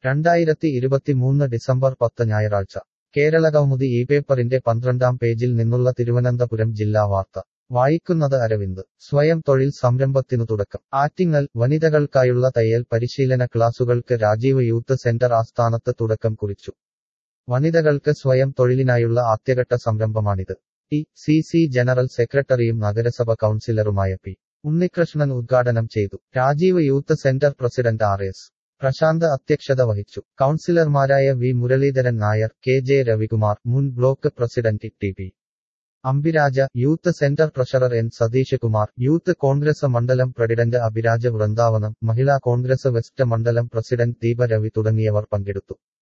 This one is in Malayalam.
രണ്ടായിരത്തി ഇരുപത്തിമൂന്ന് ഡിസംബർ പത്ത് ഞായറാഴ്ച കേരളകൗമുദി ഈ പേപ്പറിന്റെ പന്ത്രണ്ടാം പേജിൽ നിന്നുള്ള തിരുവനന്തപുരം ജില്ലാ വാർത്ത വായിക്കുന്നത് അരവിന്ദ് സ്വയം തൊഴിൽ സംരംഭത്തിനു തുടക്കം ആറ്റിങ്ങൽ വനിതകൾക്കായുള്ള തയ്യൽ പരിശീലന ക്ലാസുകൾക്ക് രാജീവ് യൂത്ത് സെന്റർ ആസ്ഥാനത്ത് തുടക്കം കുറിച്ചു വനിതകൾക്ക് സ്വയം തൊഴിലിനായുള്ള ആദ്യഘട്ട സംരംഭമാണിത് ടി സി സി ജനറൽ സെക്രട്ടറിയും നഗരസഭ കൗൺസിലറുമായ പി ഉണ്ണികൃഷ്ണൻ ഉദ്ഘാടനം ചെയ്തു Rajiv youth centre president R S Prashanth അധ്യക്ഷത വഹിച്ചു കൗൺസിലർമാരായ V Muraleedharan Nair K J Ravikumar മുൻ block president T P Ambiraja youth centre treasurer N Satheesh Kumar youth Congress മണ്ഡലം പ്രസിഡന്റ് അഭിരാജ വൃന്ദാവനം മഹിളാ കോൺഗ്രസ് വെസ്റ്റ് മണ്ഡലം പ്രസിഡന്റ് ദീപ രവി തുടങ്ങിയവർ പങ്കെടുത്തു